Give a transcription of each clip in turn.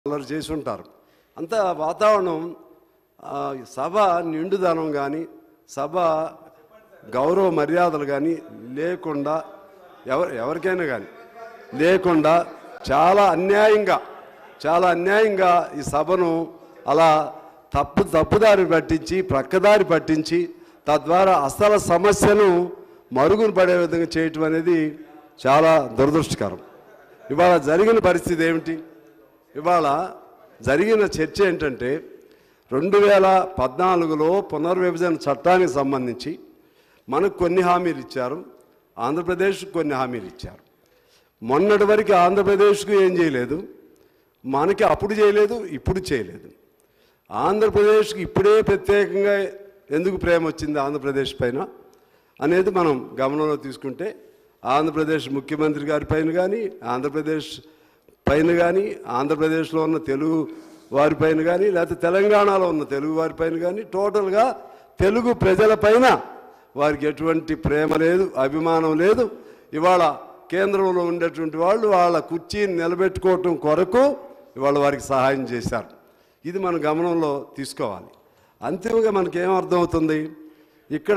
అల్లరి చేసి ఉంటారు అంత వాతావరణం ఆ, సభ నిండుదనం కానీ సభ గౌరవ మర్యాదలు కానీ లేకుండా ఎవరు ఎవరికైనా కానీ లేకుండా చాలా అన్యాయంగా చాలా అన్యాయంగా ఈ సభను అలా తప్పు తప్పుదారి పట్టించి ప్రక్కదారి పట్టించి తద్వారా అసలు సమస్యను మరుగున పడే విధంగా చేయటం అనేది చాలా దురదృష్టకరం ఇవాళ జరిగిన పరిస్థితి ఏమిటి ఇవాళ జరిగిన చర్చ ఏంటంటే రెండు వేల పద్నాలుగులో పునర్విభజన చట్టానికి సంబంధించి మనకు కొన్ని హామీలు ఇచ్చారు ఆంధ్రప్రదేశ్కు కొన్ని హామీలు ఇచ్చారు మొన్నటి వరకు ఆంధ్రప్రదేశ్కు ఏం చేయలేదు మనకి అప్పుడు చేయలేదు ఇప్పుడు చేయలేదు ఆంధ్రప్రదేశ్కి ఇప్పుడే ప్రత్యేకంగా ఎందుకు ప్రేమ వచ్చింది ఆంధ్రప్రదేశ్ పైన అనేది మనం గమనంలో తీసుకుంటే ఆంధ్రప్రదేశ్ ముఖ్యమంత్రి గారి పైన కానీ ఆంధ్రప్రదేశ్ పైన కానీ ఆంధ్రప్రదేశ్లో ఉన్న తెలుగు వారి పైన కానీ లేకపోతే తెలంగాణలో ఉన్న తెలుగు వారి పైన కానీ టోటల్గా తెలుగు ప్రజల పైన వారికి ఎటువంటి ప్రేమ లేదు అభిమానం లేదు ఇవాళ కేంద్రంలో ఉండేటువంటి వాళ్ళు వాళ్ళ కుర్చీని నిలబెట్టుకోవటం కొరకు ఇవాళ వారికి సహాయం చేశారు ఇది మన గమనంలో తీసుకోవాలి అంతిమంగా మనకేం అర్థమవుతుంది ఇక్కడ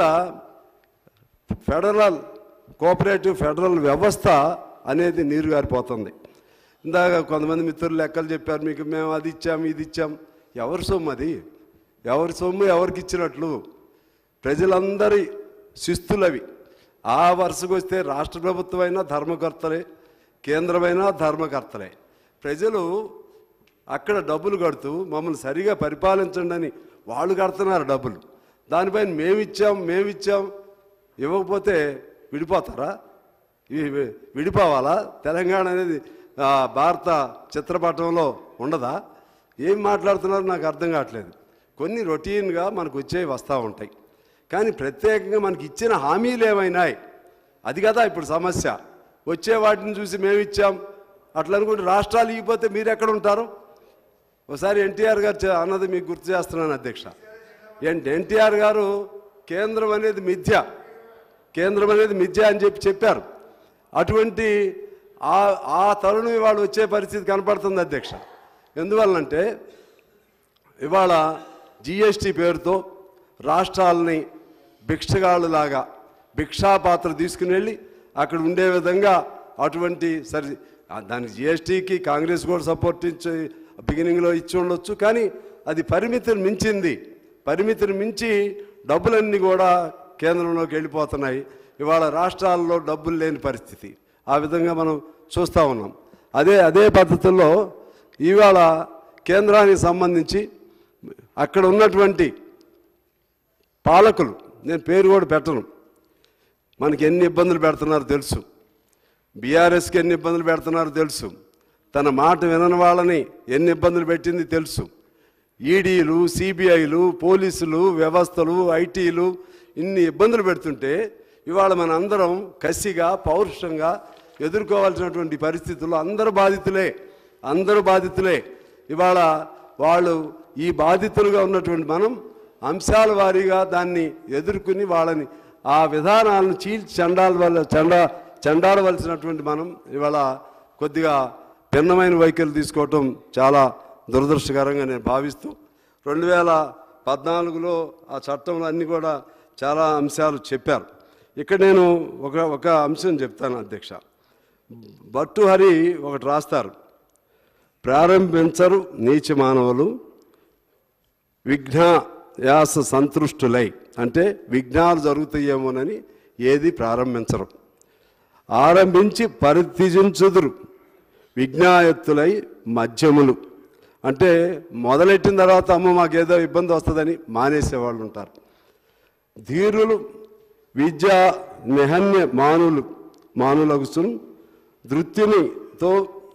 ఫెడరల్ కోఆపరేటివ్ ఫెడరల్ వ్యవస్థ అనేది నీరు గారిపోతుంది ఇందాక కొంతమంది మిత్రులు లెక్కలు చెప్పారు మీకు మేము అది ఇచ్చాం ఇది ఇచ్చాం ఎవరి సొమ్ము అది ఎవరి సొమ్ము ఎవరికి ఇచ్చినట్లు ప్రజలందరి శిస్తులవి ఆ వరుసకు వస్తే రాష్ట్ర ప్రభుత్వం అయినా ధర్మకర్తలే కేంద్రమైనా ధర్మకర్తలే ప్రజలు అక్కడ డబ్బులు కడుతూ మమ్మల్ని సరిగా పరిపాలించండి అని వాళ్ళు కడుతున్నారు డబ్బులు దానిపైన మేమిచ్చాం మేమిచ్చాం ఇవ్వకపోతే విడిపోతారా ఇవి వి- విడిపోవాలా తెలంగాణ అనేది ఆ, భారత చిత్రపటంలో ఉండదా ఏం మాట్లాడుతున్నారో నాకు అర్థం కావట్లేదు కొన్ని రొటీన్గా మనకు వచ్చేవి వస్తూ ఉంటాయి కానీ ప్రత్యేకంగా మనకి ఇచ్చిన హామీలు ఏమైనాయి అది కదా ఇప్పుడు సమస్య వచ్చే వాటిని చూసి మేము ఇచ్చాం అట్లా అనుకుంటే రాష్ట్రాలు ఇగిపోతే మీరు ఎక్కడ ఉంటారు ఒకసారి ఎన్టీఆర్ గారు చే- అన్నది మీకు గుర్తు చేస్తున్నాను అధ్యక్ష ఏంటి ఎన్టీఆర్ గారు కేంద్రం అనేది మిథ్య కేంద్రం అనేది మిథ్య అని చెప్పి చెప్పారు అటువంటి ఆ ఆ తరుణం ఇవాళ వచ్చే పరిస్థితి కనపడుతుంది అధ్యక్ష ఎందువల్లంటే ఇవాళ జిఎస్టి పేరుతో రాష్ట్రాలని భిక్షగాళ్ళలాగా భిక్షాపాత్ర తీసుకుని వెళ్ళి అక్కడ ఉండే విధంగా అటువంటి సరి ఆ దానికి జిఎస్టీకి కాంగ్రెస్ కూడా సపోర్ట్ ఇచ్చి బిగినింగ్లో ఇచ్చి ఉండొచ్చు కానీ అది పరిమితిని మించింది పరిమితిని మించి డబ్బులన్నీ కూడా కేంద్రంలోకి వెళ్ళిపోతున్నాయి ఇవాళ రాష్ట్రాల్లో డబ్బులు లేని పరిస్థితి ఆ విధంగా మనం చూస్తూ ఉన్నాం అదే అదే పద్ధతుల్లో ఇవాళ కేంద్రానికి సంబంధించి అక్కడ ఉన్నటువంటి పాలకులు నేను పేరు కూడా పెట్టను మనకి ఎన్ని ఇబ్బందులు పెడుతున్నారో తెలుసు బీఆర్ఎస్కి ఎన్ని ఇబ్బందులు పెడుతున్నారో తెలుసు తన మాట వినని వాళ్ళని ఎన్ని ఇబ్బందులు పెట్టింది తెలుసు ఈడీలు సిబిఐలు పోలీసులు వ్యవస్థలు ఐటీలు ఇన్ని ఇబ్బందులు పెడుతుంటే ఇవాళ మన అందరం కసిగా పౌరుషంగా ఎదుర్కోవాల్సినటువంటి పరిస్థితుల్లో అందరు బాధితులే అందరూ బాధితులే ఇవాళ వాళ్ళు ఈ బాధితులుగా ఉన్నటువంటి మనం అంశాల వారీగా దాన్ని ఎదుర్కొని వాళ్ళని ఆ విధానాలను చీల్చి చెండాల వల్ల చెండా చెండాడవలసినటువంటి మనం ఇవాళ కొద్దిగా భిన్నమైన వైఖరి తీసుకోవటం చాలా దురదృష్టకరంగా నేను భావిస్తూ రెండు వేల పద్నాలుగులో ఆ చట్టంలో అన్నీ కూడా చాలా అంశాలు చెప్పారు ఇక్కడ నేను ఒక ఒక అంశం చెప్తాను అధ్యక్ష భట్టుహరి ఒకటి రాస్తారు ప్రారంభించరు నీచ మానవులు విఘ్నాయాస సంతృష్టులై అంటే విఘ్నాలు జరుగుతాయేమోనని ఏది ప్రారంభించరు ఆరంభించి పరిత్యజించుదురు విఘ్నాయత్తులై మధ్యములు అంటే మొదలెట్టిన తర్వాత అమ్మ మాకేదో ఇబ్బంది వస్తుందని మానేసేవాళ్ళు ఉంటారు ధీరులు విద్యా నిహన్య మానులు మానులగుసును ధృత్యునితో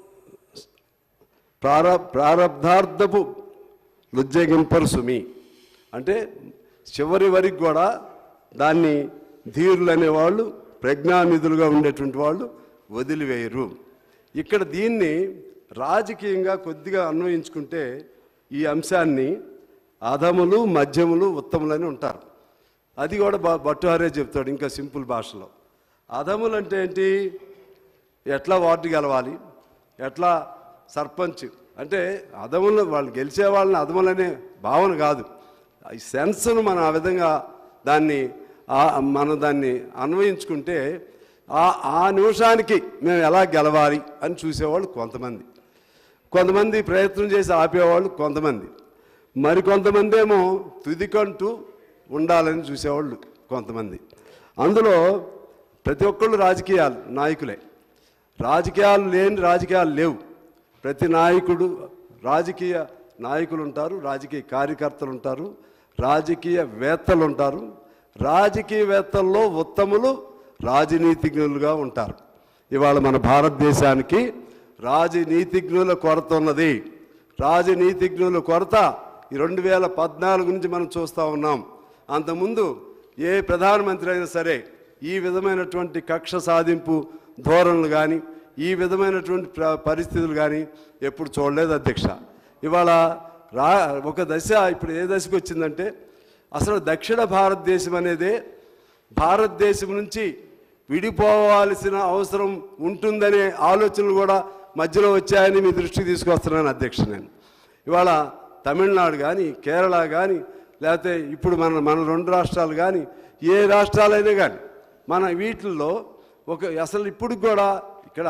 ప్రార ప్రారబ్ధార్థపు లుజ్జగింపరు సుమి అంటే చివరి వరకు కూడా దాన్ని ధీరులు అనేవాళ్ళు ప్రజ్ఞానిధులుగా ఉండేటువంటి వాళ్ళు వదిలివేయరు ఇక్కడ దీన్ని రాజకీయంగా కొద్దిగా అన్వయించుకుంటే ఈ అంశాన్ని అధములు మధ్యములు ఉత్తములని ఉంటారు అది కూడా బ భట్టుహారే చెప్తాడు ఇంకా సింపుల్ భాషలో అధములు అంటే ఏంటి ఎట్లా వార్డు గెలవాలి ఎట్లా సర్పంచ్ అంటే అదములు వాళ్ళు గెలిచే వాళ్ళని అదములనే భావన కాదు ఈ సెన్స్ను మనం ఆ విధంగా దాన్ని ఆ- మనం దాన్ని అన్వయించుకుంటే ఆ ఆ నిమిషానికి మేము ఎలా గెలవాలి అని చూసేవాళ్ళు కొంతమంది కొంతమంది ప్రయత్నం చేసి ఆపేవాళ్ళు కొంతమంది మరి కొంతమంది ఏమో తుదికంటూ ఉండాలని చూసేవాళ్ళు కొంతమంది అందులో ప్రతి ఒక్కళ్ళు రాజకీయాలు నాయకులే రాజకీయాలు లేని రాజకీయాలు లేవు ప్రతి నాయకుడు రాజకీయ నాయకులు ఉంటారు రాజకీయ కార్యకర్తలు ఉంటారు రాజకీయవేత్తలు ఉంటారు రాజకీయవేత్తల్లో ఉత్తములు రాజనీతిజ్ఞులుగా ఉంటారు ఇవాళ మన భారతదేశానికి రాజనీతిజ్ఞుల కొరత ఉన్నది రాజనీతిజ్ఞుల కొరత ఈ రెండు వేల పద్నాలుగు నుంచి మనం చూస్తూ ఉన్నాం అంతకుముందు ఏ ప్రధానమంత్రి అయినా సరే ఈ విధమైనటువంటి కక్ష సాధింపు ధోరణులు కానీ ఈ విధమైనటువంటి ప్ర- పరిస్థితులు కానీ ఎప్పుడు చూడలేదు అధ్యక్ష ఇవాళ రా ఒక దశ ఇప్పుడు ఏ దశకు వచ్చిందంటే అసలు దక్షిణ భారతదేశం అనేదే భారతదేశం నుంచి విడిపోవాల్సిన అవసరం ఉంటుందనే ఆలోచనలు కూడా మధ్యలో వచ్చాయని మీ దృష్టికి తీసుకొస్తున్నాను అధ్యక్ష నేను ఇవాళ తమిళనాడు కానీ కేరళ కానీ లేకపోతే ఇప్పుడు మన మన రెండు రాష్ట్రాలు కానీ ఏ రాష్ట్రాలైనా కానీ మన వీటిల్లో ఒక అసలు ఇప్పుడు కూడా ఇక్కడ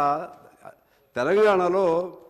తెలంగాణలో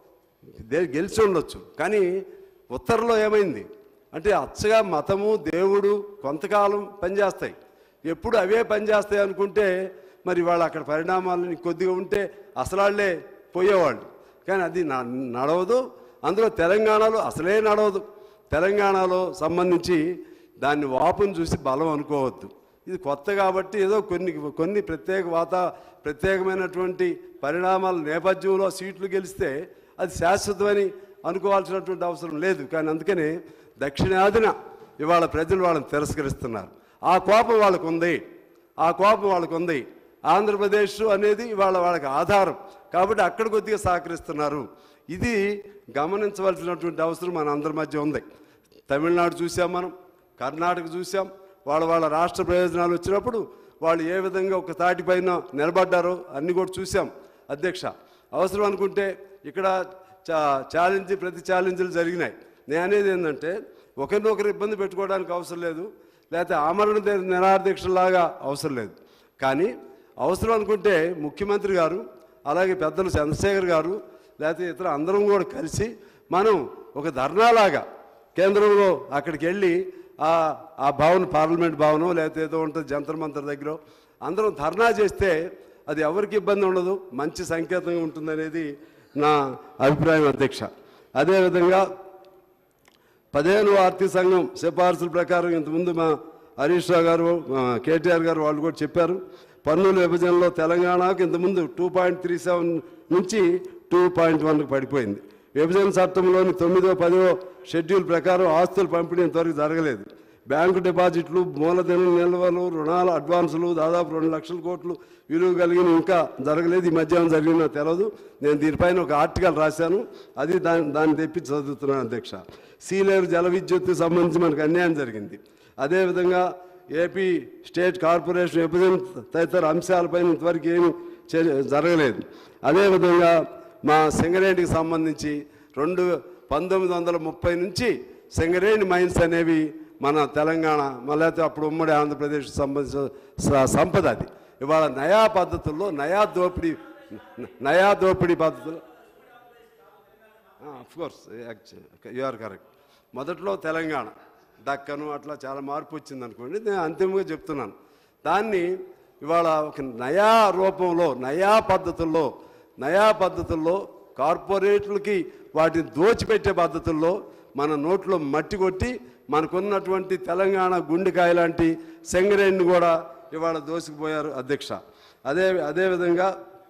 దే గెలిచి ఉండొచ్చు కానీ ఉత్తర్లో ఏమైంది అంటే అచ్చగా మతము దేవుడు కొంతకాలం పనిచేస్తాయి ఎప్పుడు అవే పనిచేస్తాయి అనుకుంటే మరి వాళ్ళు అక్కడ పరిణామాలు కొద్దిగా ఉంటే అసలాళ్లే పోయేవాళ్ళు కానీ అది న- నడవదు అందులో తెలంగాణలో అసలే నడవదు తెలంగాణలో సంబంధించి దాన్ని వాపును చూసి బలం అనుకోవద్దు ఇది కొత్త కాబట్టి ఏదో కొన్ని కొన్ని ప్రత్యేక వాతా ప్రత్యేకమైనటువంటి పరిణామాల నేపథ్యంలో సీట్లు గెలిస్తే అది శాశ్వతమని అనుకోవాల్సినటువంటి అవసరం లేదు కానీ అందుకనే దక్షిణాదిన ఇవాళ ప్రజలు వాళ్ళని తిరస్కరిస్తున్నారు ఆ కోపం వాళ్ళకు ఉంది ఆ కోపం వాళ్ళకు ఉంది ఆంధ్రప్రదేశ్ అనేది ఇవాళ వాళ్ళకి ఆధారం కాబట్టి అక్కడ కొద్దిగా సహకరిస్తున్నారు ఇది గమనించవలసినటువంటి అవసరం మన అందరి మధ్య ఉంది తమిళనాడు చూసాం మనం కర్ణాటక చూసాం వాళ్ళ వాళ్ళ రాష్ట్ర ప్రయోజనాలు వచ్చినప్పుడు వాళ్ళు ఏ విధంగా ఒక తాటిపైన నిలబడ్డారో అన్నీ కూడా చూసాం అధ్యక్ష అవసరం అనుకుంటే ఇక్కడ చా ఛాలెంజ్ ప్రతి ఛాలెంజ్లు జరిగినాయి నేను అనేది ఏంటంటే ఒకరినొకరు ఇబ్బంది పెట్టుకోవడానికి అవసరం లేదు లేకపోతే ఆమరణ దే- నిరాదీక్షలాగా అవసరం లేదు కానీ అవసరం అనుకుంటే ముఖ్యమంత్రి గారు అలాగే పెద్దలు చంద్రశేఖర్ గారు లేకపోతే ఇతర అందరం కూడా కలిసి మనం ఒక ధర్నాలాగా కేంద్రంలో అక్కడికి వెళ్ళి ఆ ఆ భవన్ పార్లమెంట్ భవనం లేకపోతే ఏదో ఉంటుంది జంతర్ మంతర్ దగ్గర అందరం ధర్నా చేస్తే అది ఎవరికి ఇబ్బంది ఉండదు మంచి సంకేతంగా ఉంటుందనేది నా అభిప్రాయం అధ్యక్ష అదేవిధంగా పదిహేను ఆర్థిక సంఘం సిఫార్సుల ప్రకారం ఇంతకుముందు మా హరీష్ రావు గారు మా కేటీఆర్ గారు వాళ్ళు కూడా చెప్పారు పన్నుల విభజనలో తెలంగాణకు ఇంతకుముందు టూ పాయింట్ త్రీ సెవెన్ నుంచి టూ పాయింట్ వన్కి పడిపోయింది విభజన చట్టంలోని తొమ్మిదో పదో షెడ్యూల్ ప్రకారం ఆస్తుల పంపిణీ ఇంతవరకు జరగలేదు బ్యాంకు డిపాజిట్లు మూలధన నిల్వలు రుణాల అడ్వాన్సులు దాదాపు రెండు లక్షల కోట్లు విలువ కలిగిన ఇంకా జరగలేదు ఈ మధ్య ఏమైనా జరిగిందో తెలియదు నేను దీనిపైన ఒక ఆర్టికల్ రాశాను అది దాన్ని దాన్ని తెప్పి చదువుతున్నాను అధ్యక్ష సీలేరు జల విద్యుత్ సంబంధించి మనకు అన్యాయం జరిగింది అదేవిధంగా ఏపీ స్టేట్ కార్పొరేషన్ విభజన తదితర అంశాలపైన ఇంతవరకు ఏమి చర్య- జరగలేదు అదేవిధంగా మా సింగరేణికి సంబంధించి రెండు పంతొమ్మిది వందల ముప్పై నుంచి సింగరేణి మైన్స్ అనేవి మన తెలంగాణ మళ్ళీ అప్పుడు ఉమ్మడి ఆంధ్రప్రదేశ్ సంబంధించిన స- సంపద అది ఇవాళ నయా పద్ధతుల్లో నయా దోపిడీ నయా దోపిడీ పద్ధతులు కోర్స్ యు ఆర్ కరెక్ట్ మొదట్లో తెలంగాణ దక్కను అట్లా చాలా మార్పు వచ్చింది అనుకోండి నేను అంతిమంగా చెప్తున్నాను దాన్ని ఇవాళ ఒక నయా రూపంలో నయా పద్ధతుల్లో నయా పద్ధతుల్లో కార్పొరేట్లకి వాటిని దోచిపెట్టే పద్ధతుల్లో మన నోట్లో మట్టి కొట్టి మనకున్నటువంటి తెలంగాణ గుండెకాయ లాంటి సెంగరేణిని కూడా ఇవాళ దోసుకుపోయారు అధ్యక్ష అదే అదేవిధంగా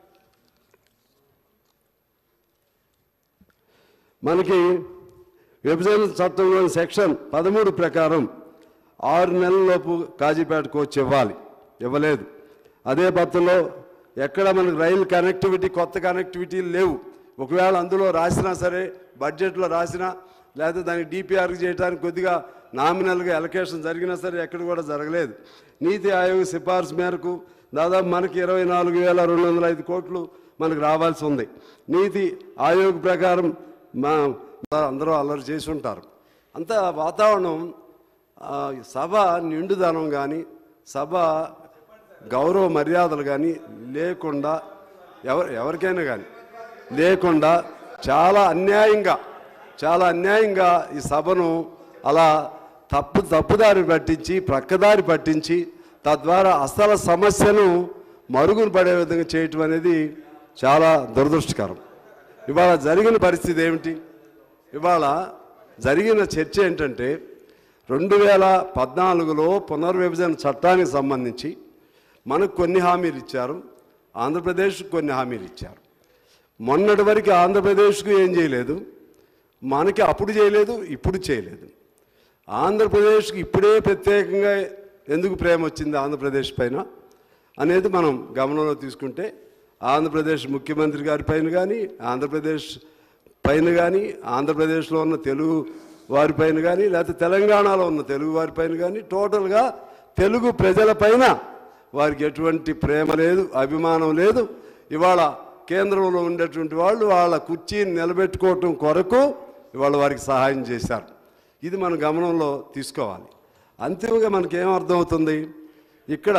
మనకి విభజన చట్టంలోని సెక్షన్ పదమూడు ప్రకారం ఆరు నెలలలోపు కాజీపేట కోచ్ ఇవ్వాలి ఇవ్వలేదు అదే పత్రంలో ఎక్కడ మనకు రైలు కనెక్టివిటీ కొత్త కనెక్టివిటీ లేవు ఒకవేళ అందులో రాసినా సరే బడ్జెట్లో రాసినా లేకపోతే దానికి డిపిఆర్ చేయడానికి కొద్దిగా నామినల్గా ఎలకేషన్ జరిగినా సరే ఎక్కడ కూడా జరగలేదు నీతి ఆయోగ్ సిఫార్సు మేరకు దాదాపు మనకి ఇరవై నాలుగు వేల రెండు వందల ఐదు కోట్లు మనకు రావాల్సి ఉంది నీతి ఆయోగ్ ప్రకారం మా అందరూ అల్లరి చేసి ఉంటారు అంత వాతావరణం ఆ, సభ నిండుదనం కానీ సభ గౌరవ మర్యాదలు కానీ లేకుండా ఎవరు ఎవరికైనా కానీ లేకుండా చాలా అన్యాయంగా చాలా అన్యాయంగా ఈ సభను అలా తప్పు తప్పుదారి పట్టించి ప్రక్కదారి పట్టించి తద్వారా అసలు సమస్యను మరుగున పడే విధంగా చేయటం అనేది చాలా దురదృష్టకరం ఇవాళ జరిగిన పరిస్థితి ఏమిటి ఇవాళ జరిగిన చర్చ ఏంటంటే రెండు వేల పద్నాలుగులో పునర్విభజన చట్టానికి సంబంధించి మనకు కొన్ని హామీలు ఇచ్చారు ఆంధ్రప్రదేశ్కు కొన్ని హామీలు ఇచ్చారు మొన్నటి వరకు ఆంధ్రప్రదేశ్కు ఏం చేయలేదు మనకి అప్పుడు చేయలేదు ఇప్పుడు చేయలేదు ఆంధ్రప్రదేశ్కి ఇప్పుడే ప్రత్యేకంగా ఎందుకు ప్రేమ వచ్చింది ఆంధ్రప్రదేశ్ పైన అనేది మనం గమనంలో తీసుకుంటే ఆంధ్రప్రదేశ్ ముఖ్యమంత్రి గారి పైన కానీ ఆంధ్రప్రదేశ్ పైన కానీ ఆంధ్రప్రదేశ్లో ఉన్న తెలుగు వారి పైన కానీ లేకపోతే తెలంగాణలో ఉన్న తెలుగు వారి పైన కానీ టోటల్గా తెలుగు ప్రజల పైన వారికి ఎటువంటి ప్రేమ లేదు అభిమానం లేదు ఇవాళ కేంద్రంలో ఉండేటువంటి వాళ్ళు వాళ్ళ కుర్చీని నిలబెట్టుకోవటం కొరకు ఇవాళ వారికి సహాయం చేశారు ఇది మన గమనంలో తీసుకోవాలి అంతిమంగా మనకేం అర్థమవుతుంది ఇక్కడ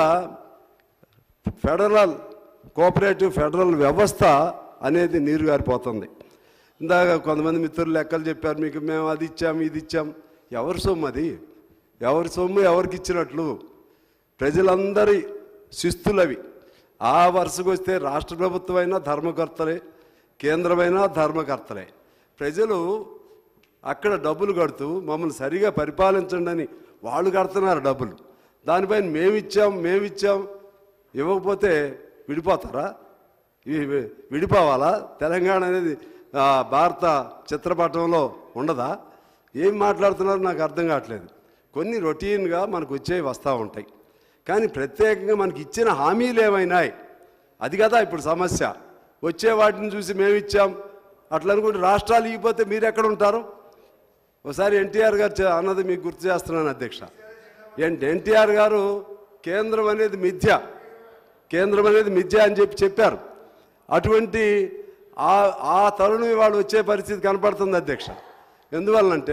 ఫెడరల్ కోఆపరేటివ్ ఫెడరల్ వ్యవస్థ అనేది నీరు గారిపోతుంది ఇందాక కొంతమంది మిత్రులు లెక్కలు చెప్పారు మీకు మేము అది ఇచ్చాం ఇది ఇచ్చాం ఎవరి సొమ్ము అది ఎవరి సొమ్ము ఎవరికి ఇచ్చినట్లు ప్రజలందరి శిస్తులవి ఆ వరుసకు వస్తే రాష్ట్ర ప్రభుత్వం అయినా ధర్మకర్తలే కేంద్రమైనా ధర్మకర్తలే ప్రజలు అక్కడ డబ్బులు కడుతూ మమ్మల్ని సరిగా పరిపాలించండి అని వాళ్ళు కడుతున్నారు డబ్బులు దానిపైన మేమిచ్చాం మేమిచ్చాం ఇవ్వకపోతే విడిపోతారా ఇవి వి- విడిపోవాలా తెలంగాణ అనేది ఆ, భారత చిత్రపటంలో ఉండదా ఏం మాట్లాడుతున్నారో నాకు అర్థం కావట్లేదు కొన్ని రొటీన్గా మనకు వచ్చేవి వస్తూ ఉంటాయి కానీ ప్రత్యేకంగా మనకి ఇచ్చిన హామీలు ఏమైనాయి అది కదా ఇప్పుడు సమస్య వచ్చే వాటిని చూసి మేము ఇచ్చాం అట్లా అనుకుంటే రాష్ట్రాలు ఇగిపోతే మీరు ఎక్కడ ఉంటారు ఒకసారి ఎన్టీఆర్ గారు చే- అన్నది మీకు గుర్తు చేస్తున్నాను అధ్యక్ష ఏంటి ఎన్టీఆర్ గారు కేంద్రం అనేది మిథ్య కేంద్రం అనేది మిథ్య అని చెప్పి చెప్పారు అటువంటి ఆ ఆ తరుణం ఇవాళ వచ్చే పరిస్థితి కనపడుతుంది అధ్యక్ష ఎందువల్లంటే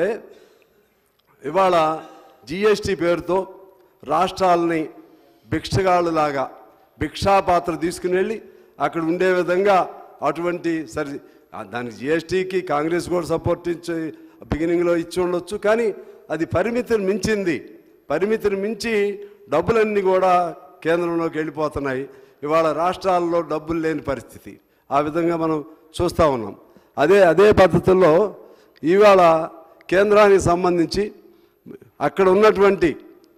ఇవాళ జిఎస్టి పేరుతో రాష్ట్రాలని భిక్షగాళ్ళలాగా భిక్షాపాత్ర తీసుకుని వెళ్ళి అక్కడ ఉండే విధంగా అటువంటి సరి ఆ దానికి జిఎస్టీకి కాంగ్రెస్ కూడా సపోర్ట్ ఇచ్చి బిగినింగ్లో ఇచ్చి ఉండొచ్చు కానీ అది పరిమితిని మించింది పరిమితిని మించి డబ్బులన్నీ కూడా కేంద్రంలోకి వెళ్ళిపోతున్నాయి ఇవాళ రాష్ట్రాల్లో డబ్బులు లేని పరిస్థితి ఆ విధంగా మనం చూస్తూ ఉన్నాం అదే అదే పద్ధతుల్లో ఇవాళ కేంద్రానికి సంబంధించి అక్కడ ఉన్నటువంటి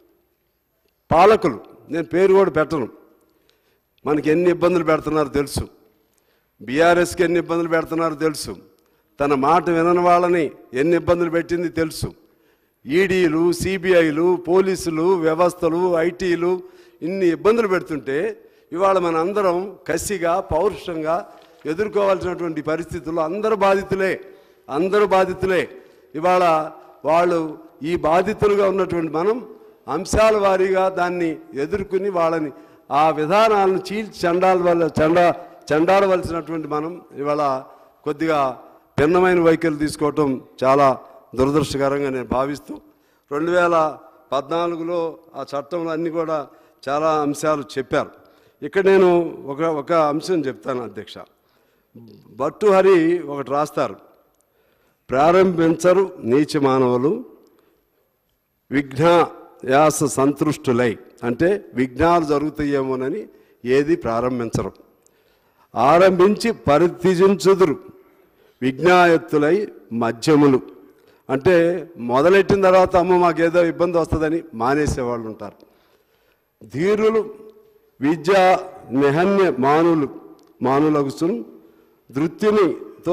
పాలకులు నేను పేరు కూడా పెట్టను మనకి ఎన్ని ఇబ్బందులు పెడుతున్నారో తెలుసు బీఆర్ఎస్కి ఎన్ని ఇబ్బందులు పెడుతున్నారో తెలుసు తన మాట వినని వాళ్ళని ఎన్ని ఇబ్బందులు పెట్టింది తెలుసు ఈడీలు సిబిఐలు పోలీసులు వ్యవస్థలు ఐటీలు ఇన్ని ఇబ్బందులు పెడుతుంటే ఇవాళ మన అందరం కసిగా పౌరుషంగా ఎదుర్కోవాల్సినటువంటి పరిస్థితుల్లో అందరు బాధితులే అందరూ బాధితులే ఇవాళ వాళ్ళు ఈ బాధితులుగా ఉన్నటువంటి మనం అంశాల వారీగా దాన్ని ఎదుర్కొని వాళ్ళని ఆ విధానాలను చీల్చి చెండాల వల్ల చెండా చెండాడవలసినటువంటి మనం ఇవాళ కొద్దిగా భిన్నమైన వైఖరి తీసుకోవటం చాలా దురదృష్టకరంగా నేను భావిస్తూ రెండు వేల పద్నాలుగులో ఆ చట్టంలో అన్నీ కూడా చాలా అంశాలు చెప్పారు ఇక్కడ నేను ఒక ఒక అంశం చెప్తాను అధ్యక్ష భట్టుహరి ఒకటి రాస్తారు ప్రారంభించరు నీచ మానవులు విఘ్నాయాస సంతృష్టులై అంటే విఘ్నాలు జరుగుతాయేమోనని ఏది ప్రారంభించరు ఆరంభించి పరిత్యజించుదురు విఘ్నాయత్తులై మధ్యములు అంటే మొదలెట్టిన తర్వాత అమ్మ మాకేదో ఇబ్బంది వస్తుందని మానేసేవాళ్ళు ఉంటారు ధీరులు విద్యా నిహన్య మానులు మానులగుసును ధృత్యునితో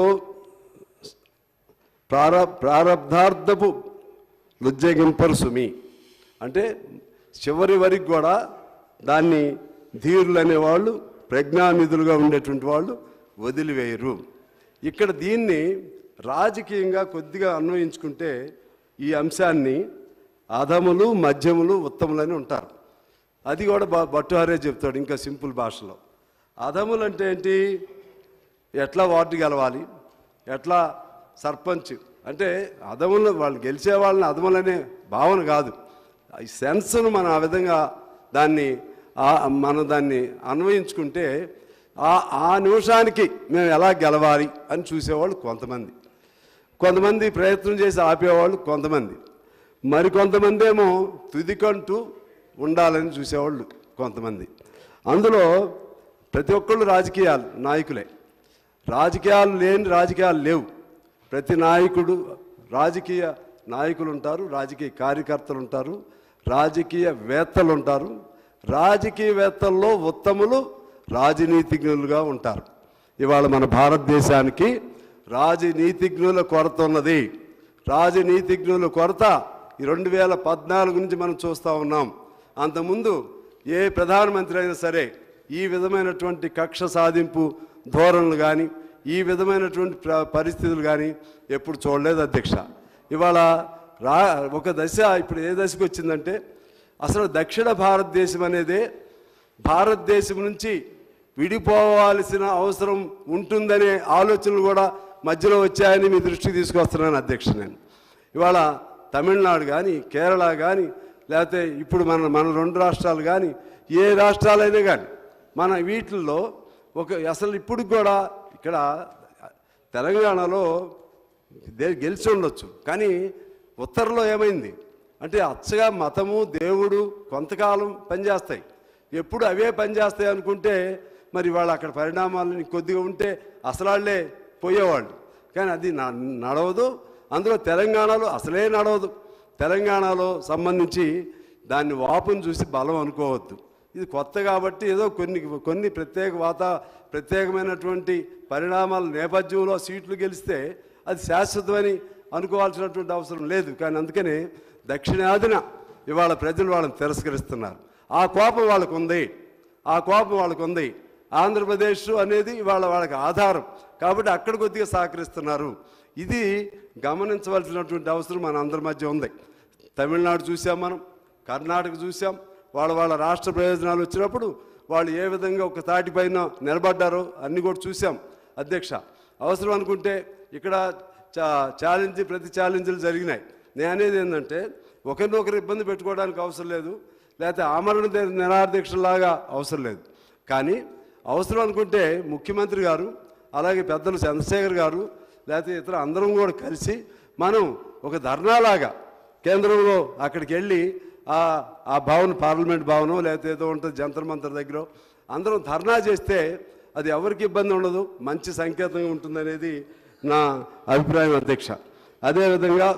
ప్రార ప్రారబ్ధార్థపు లుజ్జగింపరు సుమి అంటే చివరి వరకు కూడా దాన్ని ధీరులు అనేవాళ్ళు ప్రజ్ఞానిధులుగా ఉండేటువంటి వాళ్ళు వదిలివేయరు ఇక్కడ దీన్ని రాజకీయంగా కొద్దిగా అన్వయించుకుంటే ఈ అంశాన్ని అధములు మధ్యములు ఉత్తములని ఉంటారు అది కూడా బ భట్టుహారే చెప్తాడు ఇంకా సింపుల్ భాషలో అధములు అంటే ఏంటి ఎట్లా వార్డు గెలవాలి ఎట్లా సర్పంచ్ అంటే అదములు వాళ్ళు గెలిచే వాళ్ళని అదములనే భావన కాదు ఈ సెన్స్ను మనం ఆ విధంగా దాన్ని ఆ- మనం దాన్ని అన్వయించుకుంటే ఆ ఆ నిమిషానికి మేము ఎలా గెలవాలి అని చూసేవాళ్ళు కొంతమంది కొంతమంది ప్రయత్నం చేసి ఆపేవాళ్ళు కొంతమంది మరి కొంతమంది ఏమో తుదికంటూ ఉండాలని చూసేవాళ్ళు కొంతమంది అందులో ప్రతి ఒక్కళ్ళు రాజకీయాలు నాయకులే రాజకీయాలు లేని రాజకీయాలు లేవు ప్రతి నాయకుడు రాజకీయ నాయకులు ఉంటారు రాజకీయ కార్యకర్తలు ఉంటారు రాజకీయవేత్తలు ఉంటారు రాజకీయవేత్తల్లో ఉత్తములు రాజనీతిజ్ఞులుగా ఉంటారు ఇవాళ మన భారతదేశానికి రాజనీతిజ్ఞుల కొరత ఉన్నది రాజనీతిజ్ఞుల కొరత ఈ రెండు వేల పద్నాలుగు నుంచి మనం చూస్తూ ఉన్నాం అంతకుముందు ఏ ప్రధానమంత్రి అయినా సరే ఈ విధమైనటువంటి కక్ష సాధింపు ధోరణులు కానీ ఈ విధమైనటువంటి ప్ర- పరిస్థితులు కానీ ఎప్పుడు చూడలేదు అధ్యక్ష ఇవాళ రా ఒక దశ ఇప్పుడు ఏ దశకు వచ్చిందంటే అసలు దక్షిణ భారతదేశం అనేదే భారతదేశం నుంచి విడిపోవాల్సిన అవసరం ఉంటుందనే ఆలోచనలు కూడా మధ్యలో వచ్చాయని మీ దృష్టికి తీసుకొస్తున్నాను అధ్యక్ష నేను ఇవాళ తమిళనాడు కానీ కేరళ కానీ లేకపోతే ఇప్పుడు మన మన రెండు రాష్ట్రాలు కానీ ఏ రాష్ట్రాలైనా కానీ మన వీటిల్లో ఒక అసలు ఇప్పుడు కూడా ఇక్కడ తెలంగాణలో దే గెలిచి ఉండొచ్చు కానీ ఉత్తర్లో ఏమైంది అంటే అచ్చగా మతము దేవుడు కొంతకాలం పనిచేస్తాయి ఎప్పుడు అవే పనిచేస్తాయి అనుకుంటే మరి వాళ్ళు అక్కడ పరిణామాలు కొద్దిగా ఉంటే అసలాళ్లే పోయేవాళ్ళు కానీ అది న- నడవదు అందులో తెలంగాణలో అసలే నడవదు తెలంగాణలో సంబంధించి దాన్ని వాపును చూసి బలం అనుకోవద్దు ఇది కొత్త కాబట్టి ఏదో కొన్ని కొన్ని ప్రత్యేక వాత ప్రత్యేకమైనటువంటి పరిణామాల నేపథ్యంలో సీట్లు గెలిస్తే అది శాశ్వతమని అనుకోవాల్సినటువంటి అవసరం లేదు కానీ అందుకనే దక్షిణాదిన ఇవాళ ప్రజలు వాళ్ళని తిరస్కరిస్తున్నారు ఆ కోపం వాళ్ళకు ఉంది ఆ కోపం వాళ్ళకు ఉంది ఆంధ్రప్రదేశ్ అనేది ఇవాళ వాళ్ళకి ఆధారం కాబట్టి అక్కడ కొద్దిగా సహకరిస్తున్నారు ఇది గమనించవలసినటువంటి అవసరం మన అందరి మధ్య ఉంది తమిళనాడు చూసాం మనం కర్ణాటక చూసాం వాళ్ళ వాళ్ళ రాష్ట్ర ప్రయోజనాలు వచ్చినప్పుడు వాళ్ళు ఏ విధంగా ఒక తాటిపైన నిలబడ్డారో అన్నీ కూడా చూసాం అధ్యక్ష అవసరం అనుకుంటే ఇక్కడ చా ఛాలెంజ్ ప్రతి ఛాలెంజ్లు జరిగినాయి నేను అనేది ఏంటంటే ఒకరినొకరు ఇబ్బంది పెట్టుకోవడానికి అవసరం లేదు లేకపోతే ఆమరణ దే- నిరాదీక్షలాగా అవసరం లేదు కానీ అవసరం అనుకుంటే ముఖ్యమంత్రి గారు అలాగే పెద్దలు చంద్రశేఖర్ గారు లేకపోతే ఇతర అందరం కూడా కలిసి మనం ఒక ధర్నాలాగా కేంద్రంలో అక్కడికి వెళ్ళి ఆ ఆ భవన్ పార్లమెంట్ భవనం లేకపోతే ఏదో ఉంటుంది జంతర్ మంతర్ దగ్గర అందరం ధర్నా చేస్తే అది ఎవరికి ఇబ్బంది ఉండదు మంచి సంకేతంగా ఉంటుందనేది నా అభిప్రాయం అధ్యక్ష అదేవిధంగా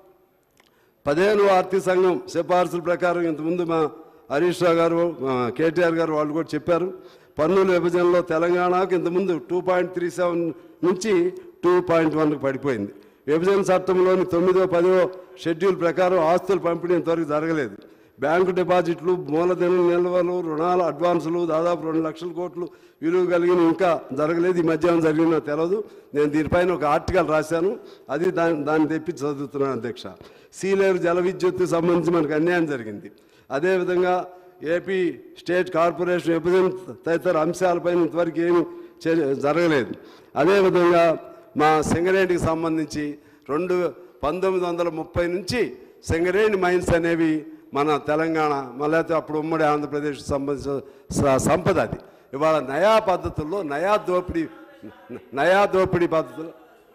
పదిహేను ఆర్థిక సంఘం సిఫార్సుల ప్రకారం ఇంతకుముందు మా హరీష్ రావు గారు మా కేటీఆర్ గారు వాళ్ళు కూడా చెప్పారు పన్నుల విభజనలో తెలంగాణకు ఇంతకుముందు టూ పాయింట్ త్రీ సెవెన్ నుంచి టూ పాయింట్ వన్కి పడిపోయింది విభజన చట్టంలోని తొమ్మిదో పదో షెడ్యూల్ ప్రకారం ఆస్తుల పంపిణీ ఇంతవరకు జరగలేదు బ్యాంకు డిపాజిట్లు మూలధన నిల్వలు రుణాల అడ్వాన్సులు దాదాపు రెండు లక్షల కోట్లు విలువ కలిగిన ఇంకా జరగలేదు ఈ మధ్యాహ్నం జరిగిన తెలియదు నేను దీనిపైన ఒక ఆర్టికల్ రాశాను అది దాన్ని దాన్ని తెప్పి చదువుతున్నాను అధ్యక్ష సీలేరు జల విద్యుత్ సంబంధించి మనకు అన్యాయం జరిగింది అదేవిధంగా ఏపీ స్టేట్ కార్పొరేషన్ విభజన తదితర అంశాలపైన ఇంతవరకు ఏమి చర్య- జరగలేదు అదేవిధంగా మా సింగరేణికి సంబంధించి రెండు పంతొమ్మిది వందల ముప్పై నుంచి సింగరేణి మైన్స్ అనేవి మన తెలంగాణ మళ్ళీ అప్పుడు ఉమ్మడి ఆంధ్రప్రదేశ్ సంబంధించిన స- సంపద అది ఇవాళ నయా పద్ధతుల్లో నయా దోపిడీ నయా దోపిడీ పద్ధతులు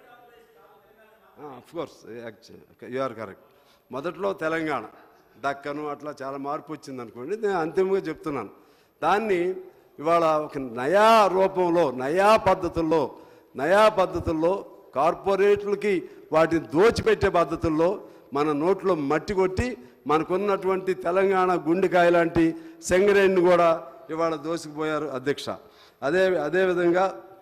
కోర్స్ యు ఆర్ కరెక్ట్ మొదట్లో తెలంగాణ దక్కను అట్లా చాలా మార్పు వచ్చింది అనుకోండి నేను అంతిమంగా చెప్తున్నాను దాన్ని ఇవాళ ఒక నయా రూపంలో నయా పద్ధతుల్లో నయా పద్ధతుల్లో కార్పొరేట్లకి వాటిని దోచిపెట్టే పద్ధతుల్లో మన నోట్లో మట్టి కొట్టి మనకున్నటువంటి తెలంగాణ గుండెకాయ లాంటి సెంగరేణిని కూడా ఇవాళ దోసుకుపోయారు అధ్యక్ష అదే అదేవిధంగా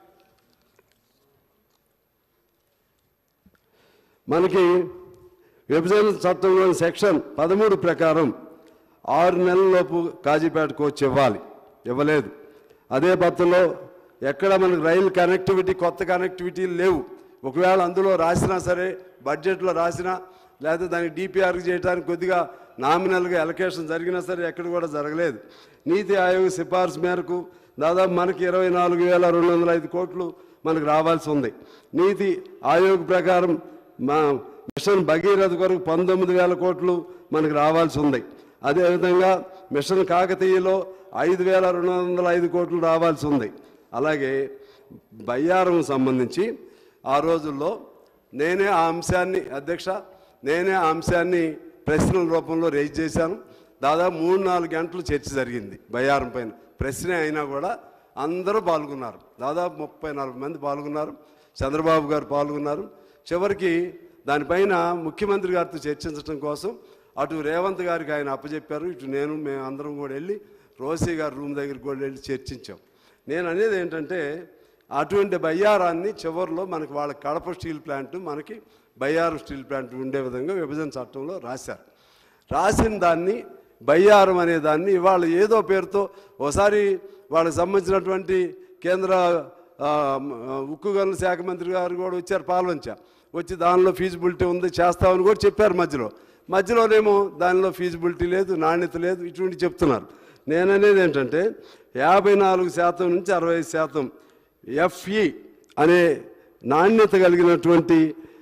మనకి విభజన చట్టంలోని సెక్షన్ పదమూడు ప్రకారం ఆరు నెలలలోపు కాజీపేట కోచ్ ఇవ్వాలి ఇవ్వలేదు అదే పత్రంలో ఎక్కడ మనకు రైలు కనెక్టివిటీ కొత్త కనెక్టివిటీ లేవు ఒకవేళ అందులో రాసినా సరే బడ్జెట్లో రాసినా లేకపోతే దానికి డిపిఆర్ చేయడానికి కొద్దిగా నామినల్గా ఎలకేషన్ జరిగినా సరే ఎక్కడ కూడా జరగలేదు నీతి ఆయోగ్ సిఫార్సు మేరకు దాదాపు మనకి ఇరవై నాలుగు వేల రెండు వందల ఐదు కోట్లు మనకు రావాల్సి ఉంది నీతి ఆయోగ్ ప్రకారం మా మిషన్ భగీరథ కొరకు పంతొమ్మిది వేల కోట్లు మనకు రావాల్సి ఉంది అదేవిధంగా మిషన్ కాకతీయలో ఐదు వేల రెండు వందల ఐదు కోట్లు రావాల్సి ఉంది అలాగే బయ్యారం సంబంధించి ఆ రోజుల్లో నేనే ఆ అంశాన్ని అధ్యక్ష నేనే ఆ అంశాన్ని ప్రశ్నల రూపంలో రేజ్ చేశాను దాదాపు మూడు నాలుగు గంటలు చర్చ జరిగింది బయ్యారం పైన ప్రశ్న అయినా కూడా అందరూ పాల్గొన్నారు దాదాపు ముప్పై నలభై మంది పాల్గొన్నారు చంద్రబాబు గారు పాల్గొన్నారు చివరికి దానిపైన ముఖ్యమంత్రి గారితో చర్చించడం కోసం అటు రేవంత్ గారికి ఆయన అప్పచెప్పారు ఇటు నేను మేము అందరం కూడా వెళ్ళి రోసీ గారి రూమ్ దగ్గరికి కూడా వెళ్ళి చర్చించాం నేను అనేది ఏంటంటే అటువంటి బయ్యారాన్ని చివరిలో మనకి వాళ్ళ కడప స్టీల్ ప్లాంట్ మనకి బయ్యారం స్టీల్ ప్లాంట్ ఉండే విధంగా విభజన చట్టంలో రాశారు రాసిన దాన్ని బయ్యారం అనే దాన్ని ఇవాళ ఏదో పేరుతో ఒకసారి వాళ్ళకి సంబంధించినటువంటి కేంద్ర ఆ, ఉక్కు గనుల శాఖ మంత్రి గారు కూడా వచ్చారు పాల్వంచ వచ్చి దానిలో ఫీజిబిలిటీ ఉంది చేస్తామని కూడా చెప్పారు మధ్యలో మధ్యలోనేమో దానిలో ఫీజిబిలిటీ లేదు నాణ్యత లేదు ఇటువంటి చెప్తున్నారు నేననేది ఏంటంటే యాభై నాలుగు శాతం నుంచి అరవై ఐదు శాతం ఎఫ్ఈ అనే నాణ్యత కలిగినటువంటి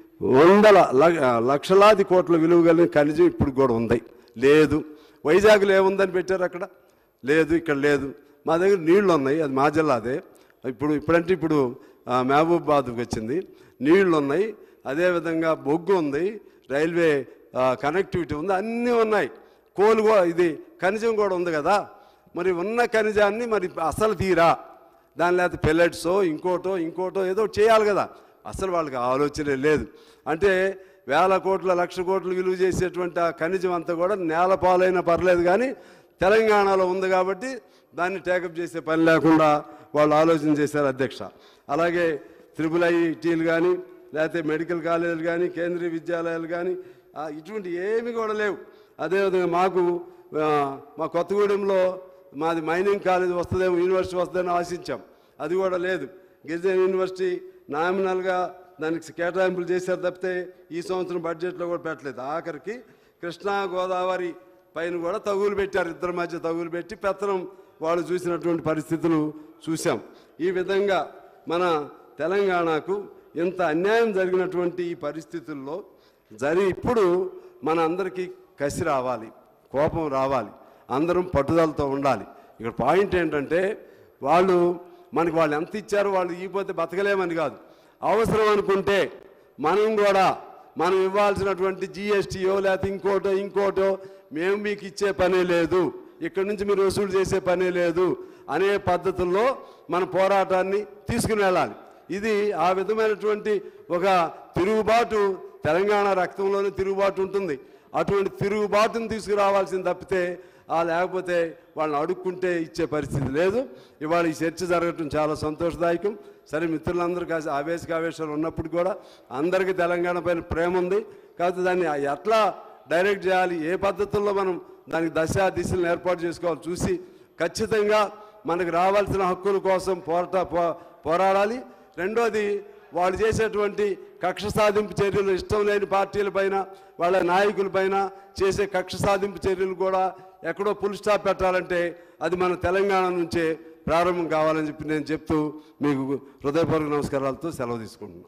వందల ల- లక్షలాది కోట్ల విలువ కలిగిన ఖనిజం ఇప్పుడు కూడా ఉంది లేదు వైజాగ్లో ఏముందని పెట్టారు అక్కడ లేదు ఇక్కడ లేదు మా దగ్గర నీళ్లు ఉన్నాయి అది మా జిల్లాదే ఇప్పుడు ఇప్పుడంటే ఇప్పుడు ఆ, మహబూబాబాద్కి వచ్చింది నీళ్లు ఉన్నాయి అదేవిధంగా బొగ్గు ఉంది రైల్వే ఆ, కనెక్టివిటీ ఉంది అన్నీ ఉన్నాయి కోలు కూడా ఇది ఖనిజం కూడా ఉంది కదా మరి ఉన్న ఖనిజాన్ని మరి అసలు తీరా దాని లేకపోతే పెల్లెట్సో ఇంకోటో ఇంకోటో ఏదో ఒకటి చేయాలి కదా అసలు వాళ్ళకి ఆలోచనే లేదు అంటే వేల కోట్ల లక్ష కోట్లు విలువ చేసేటువంటి ఆ ఖనిజం అంతా కూడా నేల పాలైనా పర్లేదు కానీ తెలంగాణలో ఉంది కాబట్టి దాన్ని టేకప్ చేసే పని లేకుండా వాళ్ళు ఆలోచన చేశారు అధ్యక్ష అలాగే త్రిపుల్ ఐటీలు కానీ లేకపోతే మెడికల్ కాలేజీలు కానీ కేంద్రీయ విద్యాలయాలు కానీ ఆ, ఇటువంటి ఏమి కూడా లేవు అదేవిధంగా మాకు ఆ, మా కొత్తగూడెంలో మాది మైనింగ్ కాలేజ్ వస్తుందేమో యూనివర్సిటీ వస్తుందని ఆశించాం అది కూడా లేదు గిరిజన యూనివర్సిటీ నామినల్గా దానికి కేటాయింపులు చేశారు తప్పితే ఈ సంవత్సరం బడ్జెట్లో కూడా పెట్టలేదు ఆఖరికి కృష్ణా గోదావరి పైన కూడా తగులు పెట్టారు ఇద్దరి మధ్య తగులు పెట్టి పెత్తనం వాళ్ళు చూసినటువంటి పరిస్థితులు చూసాం ఈ విధంగా మన తెలంగాణకు ఇంత అన్యాయం జరిగినటువంటి ఈ పరిస్థితుల్లో జరి ఇప్పుడు మన అందరికీ కసి రావాలి కోపం రావాలి అందరం పట్టుదలతో ఉండాలి ఇక్కడ పాయింట్ ఏంటంటే వాళ్ళు మనకి వాళ్ళు ఎంత ఇచ్చారో వాళ్ళు ఇవ్వకపోతే బతకలేమని కాదు అవసరం అనుకుంటే మనం కూడా మనం ఇవ్వాల్సినటువంటి జిఎస్టీయో లేకపోతే ఇంకోటో ఇంకోటో మేము మీకు ఇచ్చే పనే లేదు ఇక్కడ నుంచి మీరు వసూలు చేసే పనే లేదు అనే పద్ధతుల్లో మన పోరాటాన్ని తీసుకుని వెళ్ళాలి ఇది ఆ విధమైనటువంటి ఒక తిరుగుబాటు తెలంగాణ రక్తంలోనే తిరుగుబాటు ఉంటుంది అటువంటి తిరుగుబాటును తీసుకురావాల్సింది తప్పితే ఆ లేకపోతే వాళ్ళని అడుక్కుంటే ఇచ్చే పరిస్థితి లేదు ఇవాళ ఈ చర్చ జరగటం చాలా సంతోషదాయకం సరే మిత్రులందరూ కాసి ఆవేశకావేశాలు ఉన్నప్పుడు కూడా అందరికీ తెలంగాణ పైన ప్రేమ ఉంది కాకపోతే దాన్ని ఎట్లా డైరెక్ట్ చేయాలి ఏ పద్ధతుల్లో మనం దానికి దశ దిశలను ఏర్పాటు చేసుకోవాలి చూసి ఖచ్చితంగా మనకు రావాల్సిన హక్కుల కోసం పోరాట పో- పోరాడాలి రెండోది వాళ్ళు చేసేటువంటి కక్ష సాధింపు చర్యలు ఇష్టం లేని పార్టీలపైన వాళ్ళ నాయకులపైన చేసే కక్ష సాధింపు చర్యలు కూడా ఎక్కడో ఫుల్ స్టాప్ పెట్టాలంటే అది మన తెలంగాణ నుంచే ప్రారంభం కావాలని చెప్పి నేను చెప్తూ మీకు హృదయపూర్వక నమస్కారాలతో సెలవు తీసుకుంటున్నాను